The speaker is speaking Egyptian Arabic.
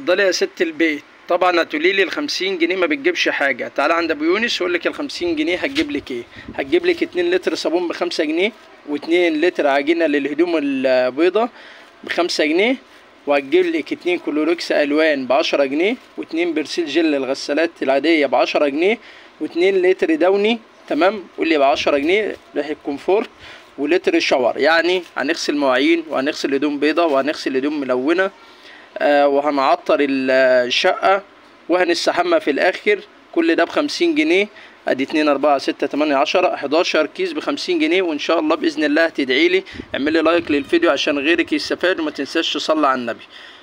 اتفضلي يا ست البيت طبعا هتقولي لي ال 50 جنيه ما بتجيبش حاجه تعالى عند ابو يونس يقول لك ال 50 جنيه هتجيب لك ايه هتجيب لك 2 لتر صابون ب 5 جنيه و2 لتر عجينه للهدوم البيضه ب 5 جنيه وهتجيب لك 2 كلوركس الوان ب 10 جنيه و2 برسيل جل للغسالات العاديه ب 10 جنيه و2 لتر دوني تمام قول لي ب 10 جنيه ريحه كومفورت ولتر شاور يعني هنغسل مواعين وهنغسل هدوم بيضه وهنغسل هدوم ملونه آه وهنعطر ال- الشقة وهنستحمى في الآخر كل ده بخمسين جنيه ادي اتنين اربعة ستة تمانية عشرة حداشر كيس بخمسين جنيه وان شاء الله بإذن الله هتدعيلي اعملي لايك للفيديو عشان غيرك يستفاد وما تنساش تصلي على النبي